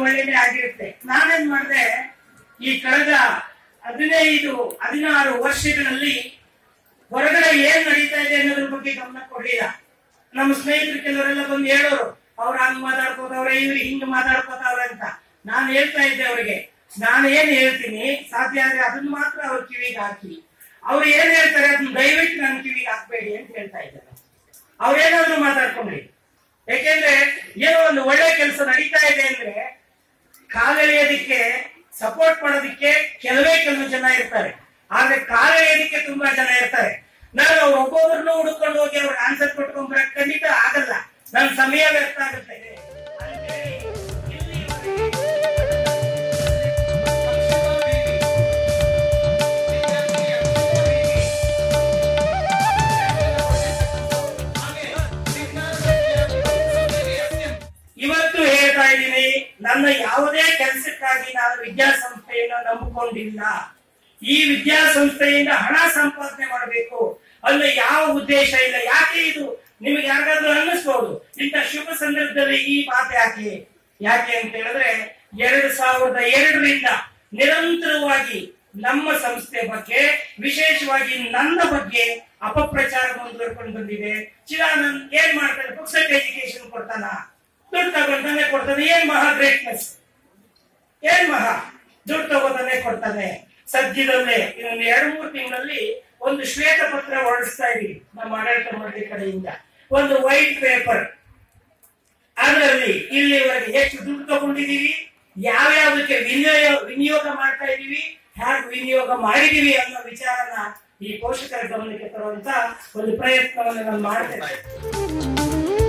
ಒಳ್ಳೆನೇ ಆಗಿರುತ್ತೆ ನಾನೇನ್ ಮಾಡಿದೆ ಈ ಕಳೆದ ಹದಿನೈದು ಹದಿನಾರು ವರ್ಷಗಳಲ್ಲಿ ಹೊರಗಡೆ ಏನ್ ನಡೀತಾ ಇದೆ ಅನ್ನೋದ್ರ ಬಗ್ಗೆ ಗಮನ ಕೊಡ್ಲಿಲ್ಲ ನಮ್ಮ ಸ್ನೇಹಿತರು ಕೆಲವರೆಲ್ಲ ಬಂದು ಹೇಳೋರು ಅವ್ರ ಹಂಗ್ ಮಾತಾಡ್ಕೋತವ್ರೆ ಇವ್ರು ಹಿಂಗ್ ಮಾತಾಡ್ಕೋತವ್ರೆ ಅಂತ ನಾನು ಹೇಳ್ತಾ ಇದ್ದೆ ಅವ್ರಿಗೆ ನಾನು ಏನ್ ಹೇಳ್ತೀನಿ ಸಾಧ್ಯ ಆದ್ರೆ ಅದನ್ನ ಮಾತ್ರ ಅವ್ರ ಕಿವಿಗೆ ಹಾಕಿ ಅವ್ರು ಏನ್ ಹೇಳ್ತಾರೆ ಅದನ್ನ ದಯವಿಟ್ಟು ನನ್ನ ಕಿವಿಗೆ ಹಾಕ್ಬೇಡಿ ಅಂತ ಹೇಳ್ತಾ ಇದ್ದಾರೆ ಅವ್ರೇನಾದ್ರು ಮಾತಾಡ್ಕೊಂಡ್ರಿ ಯಾಕೆಂದ್ರೆ ಏನೋ ಒಂದು ಒಳ್ಳೆ ಕೆಲಸ ನಡೀತಾ ಇದೆ ಅಂದ್ರೆ ಕಾಲೆಳೆಯೋದಿಕ್ಕೆ ಸಪೋರ್ಟ್ ಮಾಡೋದಿಕ್ಕೆ ಕೆಲವೇ ಕೆಲವು ಜನ ಇರ್ತಾರೆ ಆದ್ರೆ ಕಾಲೆಳೆಯೋದಿಕ್ಕೆ ತುಂಬಾ ಜನ ಇರ್ತಾರೆ ನಾನು ಅವ್ರ ಒಬ್ಬೊಬ್ಬರನ್ನು ಹುಡುಕೊಂಡು ಹೋಗಿ ಅವ್ರಿಗೆ ಆನ್ಸರ್ ಕೊಟ್ಕೊಂಡ್ ಬರಕ್ ಖಂಡಿತ ಆಗಲ್ಲ ನನ್ನ ಸಮಯ ವ್ಯರ್ಥ ಆಗುತ್ತೆ ಅಂತೇಳಿ ಇವತ್ತು ಹೇಳ್ತಾ ಇದ್ದೀನಿ ನನ್ನ ಯಾವುದೇ ಕೆಲಸಕ್ಕಾಗಿ ನಾನು ವಿದ್ಯಾಸಂಸ್ಥೆಯನ್ನು ನಂಬಿಕೊಂಡಿಲ್ಲ ಈ ವಿದ್ಯಾಸಂಸ್ಥೆಯಿಂದ ಹಣ ಸಂಪಾದನೆ ಮಾಡಬೇಕು ಅನ್ನೋ ಯಾವ ಉದ್ದೇಶ ಇಲ್ಲ ಯಾಕೆ ಇದು ನಿಮಗೆ ಯಾರಿಗಾದ್ರೂ ಅನ್ನಿಸ್ಬೋದು ಇಂಥ ಶುಭ ಸಂದರ್ಭದಲ್ಲಿ ಈ ಮಾತು ಯಾಕೆ ಯಾಕೆ ಅಂತ ಹೇಳಿದ್ರೆ ಎರಡು ಸಾವಿರದ ಎರಡರಿಂದ ನಿರಂತರವಾಗಿ ನಮ್ಮ ಸಂಸ್ಥೆ ಬಗ್ಗೆ ವಿಶೇಷವಾಗಿ ನನ್ನ ಬಗ್ಗೆ ಅಪಪ್ರಚಾರ ಮುಂದುವರ್ಕೊಂಡು ಬಂದಿದೆ ಚಿದಾನಂದ್ ಏನ್ ಮಾಡ್ತಾರೆ ಪುಕ್ಸಟ್ ಎಜುಕೇಶನ್ ಕೊಡ್ತಾನ ದುಡ್ಡು ತಗೊಂತಾನೆ ಕೊಡ್ತಾನೆ ಏನ್ ಮಹಾ ಗ್ರೇಟ್ನೆಸ್ ಏನ್ ಮಹಾ ದುಡ್ಡು ತಗೋತಾನೆ ಕೊಡ್ತಾನೆ ಸದ್ಯದಲ್ಲೇ ಇನ್ನೊಂದು ಎರಡು ಮೂರು ತಿಂಗಳಲ್ಲಿ ಒಂದು ಶ್ವೇತ ಪತ್ರ ಹೊರಡಿಸ್ತಾ ಇದೀವಿ ನಮ್ಮ ಆಡಳಿತ ಮಂಡಳಿ ಕಡೆಯಿಂದ ಒಂದು ವೈಟ್ ಪೇಪರ್ ಅದರಲ್ಲಿ ಇಲ್ಲಿವರೆಗೆ ಎಷ್ಟು ದುಡ್ಡು ತಗೊಂಡಿದೀವಿ ಯಾವ್ಯಾವುದಕ್ಕೆ ವಿನಿಯೋಗ ವಿನಿಯೋಗ ಮಾಡ್ತಾ ಇದೀವಿ ಹ್ಯಾಕ್ ವಿನಿಯೋಗ ಮಾಡಿದೀವಿ ಅನ್ನೋ ವಿಚಾರನ ಈ ಪೋಷಕರ ಗಮನಕ್ಕೆ ತರುವಂತ ಒಂದು ಪ್ರಯತ್ನವನ್ನು ನಾನು ಮಾಡ್ತೇನೆ